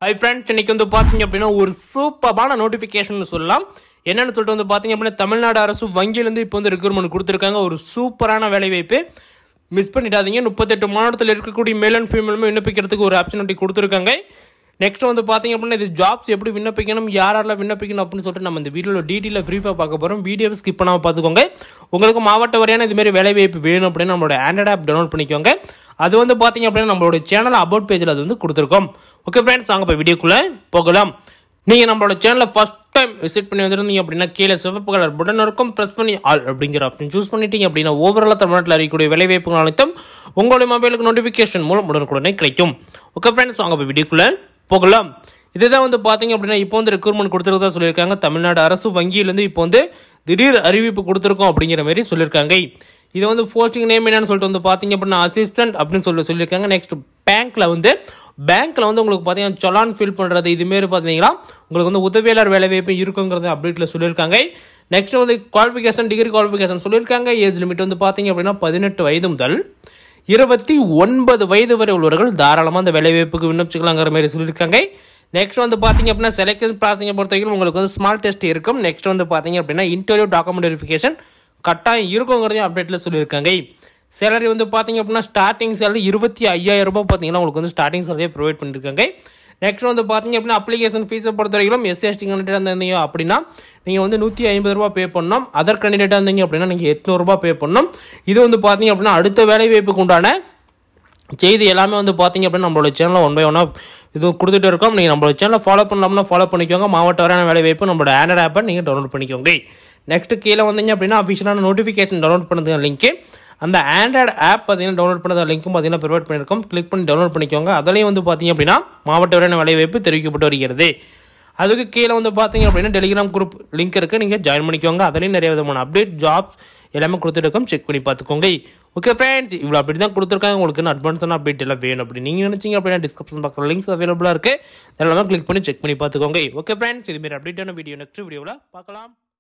hi friends இன்னைக்கு வந்து பார்த்தீங்க அப்படின்னா ஒரு சூப்பரான நோட்டிஃபிகேஷன் சொல்லலாம் என்னன்னு சொல்லிட்டு வந்து பார்த்தீங்க அப்படின்னா தமிழ்நாடு அரசு வங்கியிலேருந்து இப்போ வந்து ரெக்ரூட்மெண்ட் கொடுத்துருக்காங்க ஒரு சூப்பரான வேலைவாய்ப்பு மிஸ் பண்ணிடாதீங்க முப்பத்தெட்டு மாநிலத்தில் இருக்கக்கூடிய மேல் அண்ட் ஃபீமேலுமே விண்ணப்பிக்கிறதுக்கு ஒரு ஆப்பர்ச்சுனிட்டி கொடுத்துருக்காங்க நெக்ஸ்ட் வந்து பார்த்தீங்க அப்படின்னா இது ஜாப்ஸ் எப்படி விண்ணப்பிக்கணும் யார் யாரெல்லாம் விண்ணப்பிக்கணும் அப்படின்னு சொல்லிட்டு நம்ம இந்த வீடியோவில் டீட்டெயிலாக ப்ரீஃபாக பார்க்க போகிறோம் வீடியோவை ஸ்கிப் பண்ணாமல் பார்த்துக்கோங்க உங்களுக்கு மாவட்ட வரையான இதுமாரி வேலைவாய்ப்பு வேணும் அப்படின்னு நம்மளோட ஆண்ட்ராய்ட் ஆப் டவுன்லோட் பண்ணிக்கோங்க அது வந்து பார்த்தீங்க அப்படின்னா நம்மளோட சேனல் அபவுட் பேஜில் அது வந்து கொடுத்துருக்கோம் ஓகே ஃப்ரெண்ட்ஸ் வாங்க இப்போ வீடியோக்குள்ளே போகலாம் நீங்கள் நம்மளோட சேனலை ஃபஸ்ட் டைம் விசிட் பண்ணி வந்திருந்தீங்க அப்படின்னா கீழே சிவப்பு கலர் பட்டன் இருக்கும் ப்ரெஸ் பண்ணி ஆல் அப்படிங்கிற ஆப்ஷன் சூஸ் பண்ணிட்டீங்க அப்படின்னா ஓவராலாக தமிழ்நாட்டில் அறியக்கூடிய வேலைவாய்ப்புகள் அனைத்தும் உங்களுடைய மொபைலுக்கு நோட்டிஃபிகேஷன் மூலம் உடனுக்குடனே கிடைக்கும் ஓகே ஃப்ரெண்ட்ஸ் வாங்க இப்போ வீடியோக்குள்ளே போகலாம் இதுதான் வந்து பார்த்தீங்க அப்படின்னா இப்போ வந்து ரெக்ரூட்மெண்ட் கொடுத்துருக்கதா சொல்லியிருக்காங்க தமிழ்நாடு அரசு வங்கியிலேருந்து இப்போ வந்து திடீர் அறிவிப்பு கொடுத்துருக்கோம் அப்படிங்கிற மாதிரி சொல்லியிருக்காங்க இது வந்து போஸ்டிங் நேம் என்னன்னு சொல்லிட்டு வந்து பார்த்தீங்க அப்படின்னா அசிஸ்டன்ட் அப்படின்னு சொல்லி சொல்லியிருக்காங்க நெக்ஸ்ட் பேங்க்ல வந்து பேங்க்ல வந்து உங்களுக்கு பார்த்தீங்கன்னா சொலான் ஃபில் பண்ணுறது இதுமாரி பார்த்தீங்கன்னா உங்களுக்கு வந்து உதவியாளர் வேலைவாய்ப்பு இருக்குங்கிறது அப்டேட்ல சொல்லியிருக்காங்க நெக்ஸ்ட் வந்து குவாலிஃபிகேஷன் டிகிரி குவாலிஃபிகேஷன் சொல்லியிருக்காங்க ஏஜ் லிமிட் வந்து பார்த்தீங்க அப்படின்னா பதினெட்டு வயது முதல் இருபத்தி ஒன்பது வயது வரை உள்ளவர்கள் தாராளமாக அந்த வேலைவாய்ப்புக்கு விண்ணப்பிச்சுக்கலாங்கிற மாதிரி சொல்லியிருக்காங்க நெக்ஸ்ட் வந்து பார்த்தீங்க அப்படின்னா செலக்ஷன் ப்ராசஸிங்கை பொறுத்த வரைக்கும் உங்களுக்கு வந்து ஸ்மால் டெஸ்ட் இருக்கும் நெக்ஸ்ட் வந்து பார்த்தீங்க அப்படின்னா இன்டர்வியூ டாக்குமெண்ட் வெரிஃபிகேஷன் கட்டாயம் இருக்குங்கிறதையும் அப்டேட்டில் சொல்லியிருக்காங்க சேலரி வந்து பார்த்தீங்க அப்படின்னா ஸ்டார்டிங் சேலரி இருபத்தி ஐயாயிரம் ரூபாய் பார்த்தீங்கன்னா உங்களுக்கு வந்து ஸ்டார்டிங் சேலரியே ப்ரொவைட் பண்ணியிருக்காங்க நெக்ஸ்ட் வந்து பார்த்தீங்க அப்படின்னா அப்ளிகேஷன் ஃபீஸை பொறுத்த வரைக்கும் எஸ்சி எஸ்டி கேண்டிடேட் இருந்தீங்க அப்படின்னா நீங்கள் வந்து நூற்றி ஐம்பது ரூபா பே பண்ணணும் அதர் கேண்டிடேட்டாக இருந்தீங்க அப்படின்னா நீங்கள் எட்நூறுபா பே பண்ணணும் இது வந்து பார்த்தீங்க அப்படின்னா அடுத்த வேலை வாய்ப்புக்கு உண்டான செய்தி எல்லாமே வந்து பார்த்தீங்க அப்படின்னா நம்மளோட சேனலில் ஒன் பை ஒன்னாக இது கொடுத்துட்டு இருக்கோம் நீங்கள் நம்மளோட சேனலை ஃபாலோ பண்ணலாம்னா ஃபாலோ பண்ணிக்கோங்க மாவட்ட வரையான வேலை வாய்ப்பு நம்மளோட ஆண்ட்ராய்ட் ஆப்பை நீங்கள் டவுன்லோட் பண்ணிக்கோங்க நெக்ஸ்ட் கீழே வந்தீங்க அப்படின்னா அஃபிஷியலான நோட்டிஃபிகேஷன் டவுன்லோட் பண்ணுறதுக்கு லிங்க்கு அந்த ஆண்ட்ராய்டு ஆப் பார்த்தீங்கன்னா டவுன்லோட் பண்ணது லிங்க்கும் பார்த்தீங்கன்னா ப்ரொவைட் பண்ணியிருக்கோம் கிளிக் பண்ணி டவுன்லோட் பண்ணிக்கோங்க அதுலேயும் வந்து பார்த்தீங்க அப்படின்னா மாவட்ட வரையான வேலை வாய்ப்பு தெரிவிக்கப்பட்டு வருகிறது அதுக்கு கீழே வந்து பார்த்தீங்க அப்படின்னா டெலிகிராம் குரூப் லிங்க் இருக்குது நீங்கள் ஜாயின் பண்ணிக்கோங்க அதுலேயும் நிறைய விதமான அப்டேட் ஜாப்ஸ் எல்லாமே கொடுத்துருக்கோம் செக் பண்ணி பார்த்துக்கோங்க ஓகே ஃப்ரெண்ட்ஸ் இவ்வளோ அப்படி தான் கொடுத்துருக்காங்க உங்களுக்கு அட்வான்ஸான அப்டேட் எல்லாம் வேணும் அப்படி நீங்கள் நினச்சிங்க அப்படின்னா டிஸ்கிரிப்ஷன் பாக்ஸில் லிங்க்ஸ் அவைலபிளாக இருக்குது அதெல்லாம் கிளிக் பண்ணி செக் பண்ணி பார்த்துக்கோங்க ஓகே ஃப்ரெண்ட்ஸ் இதுமாரி அப்டேட்டான வீடியோ நெக்ஸ்ட் வீடியோவில் பார்க்கலாம்